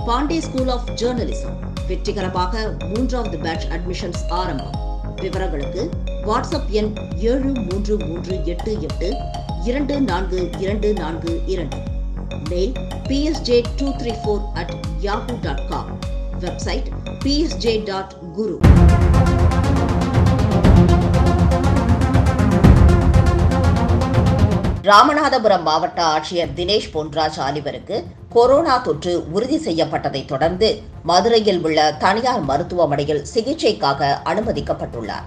Pandey school of journalism வெற்றிகரமாக மூன்றாவது batch admissions ஆரம்பம் விவரங்களுக்கு வாட்ஸ்அப் எண் ஏழு மூன்று மூன்று எட்டு எட்டு இரண்டு நான்கு இரண்டு நான்கு இரண்டு mail BSJ two three four at Yahoo dot com website BSJ dot guru Ramanathapuram மாவட்ட ஆட்சியர் தினேஷ் பொன்ராஜ் ஆலிவருக்கு கொரோனா தொற்று உறுதி செய்யப்பட்டதை தொடர்ந்து மதுரையில் உள்ள தனியார் மருத்துவமனையில் சிகிச்சைக்காக அனுமதிக்கப்பட்டுள்ளார்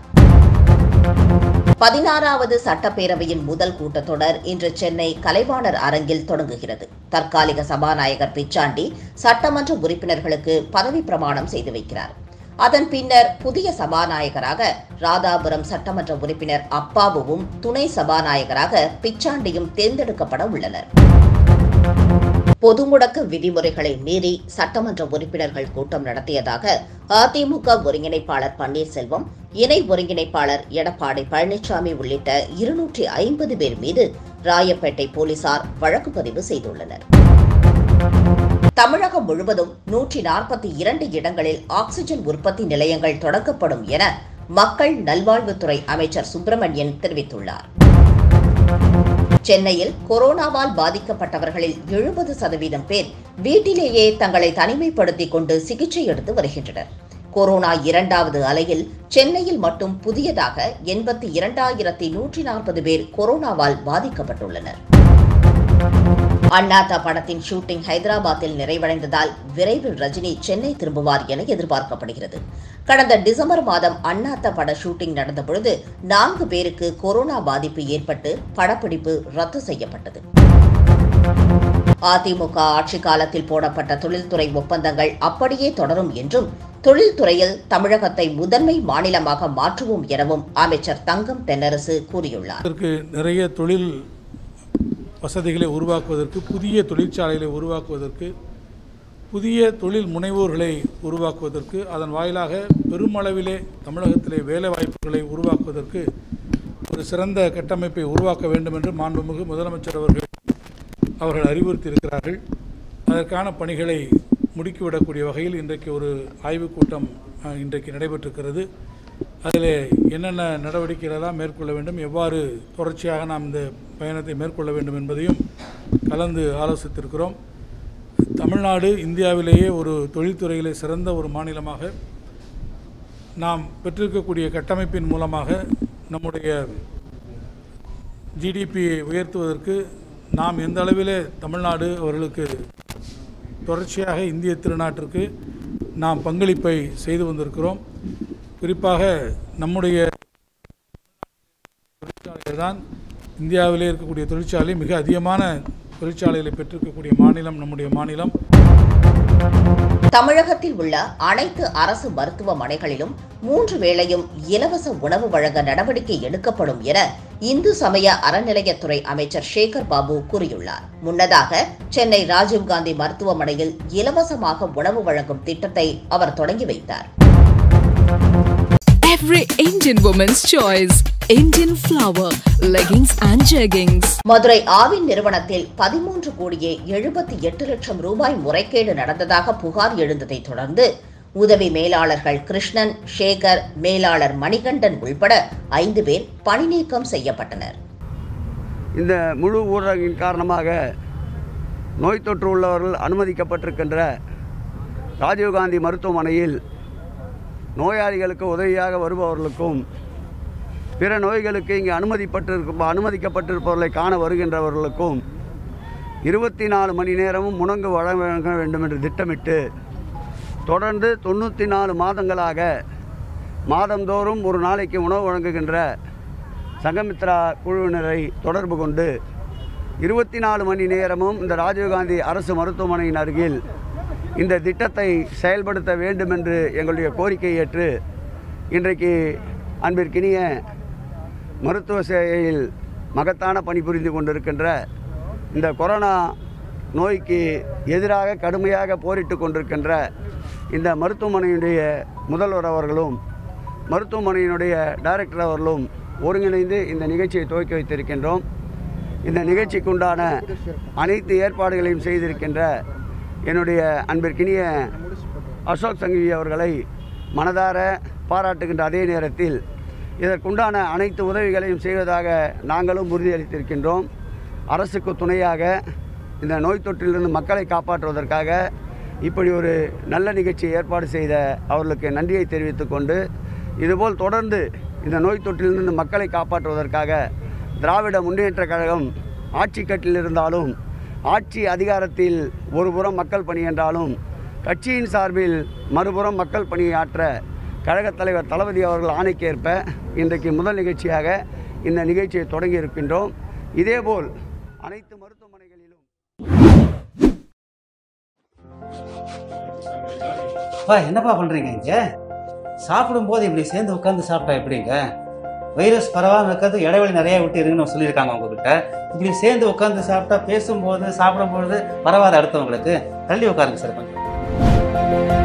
பதினாறாவது சட்டப்பேரவையின் முதல் கூட்டத்தொடர் இன்று சென்னை கலைவாணர் அரங்கில் தொடங்குகிறது தற்காலிக சபாநாயகர் பிச்சாண்டி சட்டமன்ற உறுப்பினர்களுக்கு பதவி பிரமாணம் செய்து வைக்கிறார் அதன் பின்னர் புதிய சபாநாயகராக ராதாபுரம் சட்டமன்ற உறுப்பினர் அப்பாவுவும் துணை சபாநாயகராக பிச்சாண்டியும் தேர்ந்தெடுக்கப்பட உள்ளனர் பொது முடக்க விதிமுறைகளை மீறி சட்டமன்ற உறுப்பினர்கள் கூட்டம் நடத்தியதாக அதிமுக ஒருங்கிணைப்பாளர் பன்னீர்செல்வம் இணை ஒருங்கிணைப்பாளர் எடப்பாடி பழனிசாமி உள்ளிட்ட இருநூற்றி ஐம்பது பேர் மீது ராயப்பேட்டை போலீசார் வழக்கு பதிவு செய்துள்ளனர் தமிழகம் முழுவதும் நூற்றி நாற்பத்தி இரண்டு இடங்களில் ஆக்ஸிஜன் உற்பத்தி நிலையங்கள் தொடங்கப்படும் என மக்கள் நல்வாழ்வுத்துறை அமைச்சர் சுப்பிரமணியன் தெரிவித்துள்ளார் சென்னையில் கொரோனாவால் பாதிக்கப்பட்டவர்களில் எழுபது சதவீதம் பேர் வீட்டிலேயே தங்களை தனிமைப்படுத்திக் கொண்டு சிகிச்சை எடுத்து வருகின்றனர் கொரோனா இரண்டாவது அலையில் சென்னையில் மட்டும் புதியதாக எண்பத்தி இரண்டாயிரத்தி நூற்றி நாற்பது பேர் கொரோனாவால் பாதிக்கப்பட்டுள்ளனர் அண்ணாத்தா படத்தின் ஷூட்டிங் ஹைதராபாத்தில் நிறைவடைந்ததால் விரைவில் ரஜினி சென்னை திரும்புவார் என எதிர்பார்க்கப்படுகிறது கடந்த டிசம்பர் மாதம் அண்ணாத்தா பட ஷூட்டிங் நடந்தபொழுது நான்கு பேருக்கு கொரோனா பாதிப்பு ஏற்பட்டு படப்பிடிப்பு ரத்து செய்யப்பட்டது அதிமுக ஆட்சி காலத்தில் போடப்பட்ட தொழில்துறை ஒப்பந்தங்கள் அப்படியே தொடரும் என்றும் தொழில்துறையில் தமிழகத்தை முதன்மை மாநிலமாக மாற்றுவோம் எனவும் அமைச்சர் தங்கம் தென்னரசு கூறியுள்ளார் இதற்கு நிறைய தொழில் வசதிகளை உருவாக்குவதற்கு புதிய தொழிற்சாலைகளை உருவாக்குவதற்கு புதிய தொழில் முனைவோர்களை உருவாக்குவதற்கு அதன் வாயிலாக பெருமளவிலே தமிழகத்திலே வேலை வாய்ப்புகளை உருவாக்குவதற்கு ஒரு சிறந்த கட்டமைப்பை உருவாக்க வேண்டும் என்று மாண்புமிகு முதலமைச்சர் அவர்கள் அவர்கள் அறிவுறுத்தியிருக்கிறார்கள் அதற்கான பணிகளை முடுக்கிவிடக்கூடிய வகையில் இன்றைக்கு ஒரு ஆய்வுக் கூட்டம் அஹ், இன்றைக்கு நடைபெற்றிருக்கிறது அதில் என்னென்ன நடவடிக்கைகளெல்லாம் மேற்கொள்ள வேண்டும் எவ்வாறு தொடர்ச்சியாக நாம் இந்த பயணத்தை மேற்கொள்ள வேண்டும் என்பதையும் கலந்து ஆலோசித்திருக்கிறோம் தமிழ்நாடு இந்தியாவிலேயே ஒரு தொழில்துறையிலே சிறந்த ஒரு மாநிலமாக நாம் பெற்றிருக்கக்கூடிய கட்டமைப்பின் மூலமாக நம்முடைய ஜிடிபியை உயர்த்துவதற்கு நாம் எந்த அளவிலே தமிழ்நாடு அவர்களுக்கு தொடர்ச்சியாக இந்திய திருநாட்டிற்கு நாம் பங்களிப்பை செய்து வந்திருக்கிறோம் குறிப்பாக நம்முடைய தொழிற்சாலைகள் தான் இந்தியாவிலே இருக்கக்கூடிய தொழிற்சாலை மிக அதிகமான தொழிற்சாலைகளை பெற்றிருக்கக்கூடிய மாநிலம் நம்முடைய மாநிலம் தமிழகத்தில் உள்ள அனைத்து அரசு மருத்துவமனைகளிலும் மூன்று வேளையும் இலவச உணவு வழங்க நடவடிக்கை எடுக்கப்படும் என இந்து சமய அறநிலையத்துறை அமைச்சர் சேகர் பாபு கூறியுள்ளார் முன்னதாக சென்னை ராஜீவ்காந்தி மருத்துவமனையில் இலவசமாக உணவு வழங்கும் திட்டத்தை அவர் தொடங்கி வைத்தார் Every Indian woman's choice. Indian flower, leggings and jeggings. Madurai Aavin நிறுவனத்தில் பதிமூன்று கோடியே எழுபத்தி எட்டு லட்சம் ரூபாய் முறைகேடு நடந்ததாக புகார் எழுந்ததை தொடர்ந்து உதவி மேலாளர்கள் கிருஷ்ணன் சேகர் மேலாளர் மணிகண்டன் உள்பட ஐந்து பேர் பணிநீக்கம் செய்யப்பட்டனர் இந்த முழு ஊரடங்கின் காரணமாக நோய் தொற்று உள்ளவர்கள் அனுமதிக்கப்பட்டிருக்கின்ற ராஜீவ்காந்தி மருத்துவமனையில் நோயாளிகளுக்கு உதவியாக வருபவர்களுக்கும் பிற நோய்களுக்கு இங்கே அனுமதிப்பட்டிருக்கும் அனுமதிக்கப்பட்டிருப்பவர்களை காண வருகின்றவர்களுக்கும் இருபத்தி நாலு மணி நேரமும் முணங்கு வழங்க வேண்டும் என்று திட்டமிட்டு தொடர்ந்து தொண்ணூற்றி நாலு மாதங்களாக மாதந்தோறும் ஒரு நாளைக்கு உணவு வழங்குகின்ற சங்கமித்ரா குழுவினரை தொடர்பு கொண்டு இருபத்தி நாலு மணி நேரமும் இந்த ராஜீவ்காந்தி அரசு மருத்துவமனையின் அருகில் இந்த திட்டத்தை செயல்படுத்த வேண்டும் என்று எங்களுடைய கோரிக்கையை ஏற்று இன்றைக்கு அன்பிற்கினிய மருத்துவ சேவையில் மகத்தான பணிபுரிந்து கொண்டிருக்கின்ற இந்த கொரோனா நோய்க்கு எதிராக கடுமையாக போரிட்டு கொண்டிருக்கின்ற இந்த மருத்துவமனையினுடைய முதல்வர் அவர்களும் மருத்துவமனையினுடைய டைரக்டர் அவர்களும் ஒருங்கிணைந்து இந்த நிகழ்ச்சியை துவக்கி வைத்திருக்கின்றோம் இந்த நிகழ்ச்சிக்குண்டான அனைத்து ஏற்பாடுகளையும் செய்திருக்கின்ற என்னுடைய அன்பிற்கினிய அசோக் சங்கவி அவர்களை மனதார பாராட்டுகின்ற அதே நேரத்தில் இதற்குண்டான அனைத்து உதவிகளையும் செய்வதாக நாங்களும் உறுதியளித்திருக்கின்றோம் அரசுக்கு துணையாக இந்த நோய் தொற்றிலிருந்து மக்களை காப்பாற்றுவதற்காக இப்படி ஒரு நல்ல நிகழ்ச்சியை ஏற்பாடு செய்த அவர்களுக்கு நன்றியை தெரிவித்துக் கொண்டு இதுபோல் தொடர்ந்து இந்த நோய் தொற்றிலிருந்து மக்களை காப்பாற்றுவதற்காக திராவிட முன்னேற்ற கழகம் ஆட்சி கட்டில் இருந்தாலும் ஆட்சி அதிகாரத்தில் ஒரு புறம் மக்கள் பணி என்றாலும் கட்சியின் சார்பில் மறுபுறம் மக்கள் பணியாற்ற கழகத் தலைவர் தளபதி அவர்கள் ஆணைக்கேற்ப இன்றைக்கு முதல் நிகழ்ச்சியாக இந்த நிகழ்ச்சியை தொடங்கி இருக்கின்றோம் இதேபோல் அனைத்து மருத்துவமனைகளிலும் அப்பா என்னப்பா பண்றீங்க இங்க சாப்பிடும்போது இப்படி சேர்ந்து உட்காந்து சாப்பிட்டா எப்படிங்க வைரஸ் பரவாம இருக்கிறது இடைவெளி நிறைய விட்டு இருங்கன்னு சொல்லியிருக்காங்க உங்ககிட்ட இப்படி சேர்ந்து உட்காந்து சாப்பிட்டா பேசும்போது சாப்பிடும்பொழுது பரவாத அடுத்தவங்களுக்கு தள்ளி உட்காருங்க சார் கொஞ்சம்